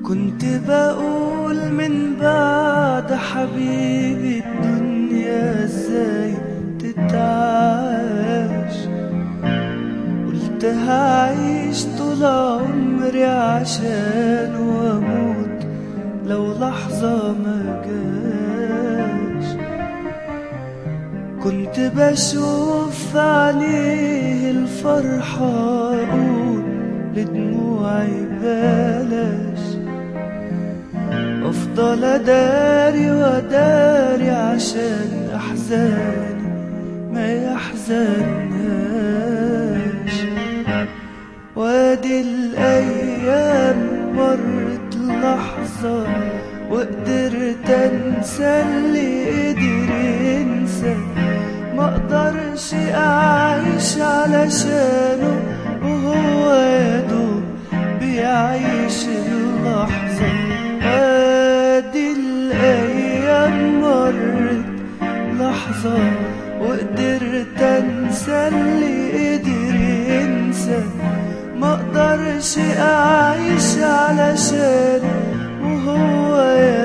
كنت بقول من بعد حبيبي الدنيا ازاي تتعاش قلت هعيش طول عمري عشان واموت لو لحظة ما جاش كنت بشوف عليه الفرحة أقول لدموعي بلاش أفضل أداري وأداري عشان أحزاني ما يحزنهاش وادي الأيام مرت لحظة وقدرت أنسى اللي قدر ينسى ما اقدرش اعيش علشانه وهو يا دوب بيعيش اللحظة ادي الايام مرت لحظة وقدرت انسى اللي قدر ينسى ما اقدرش اعيش علشانه وهو يا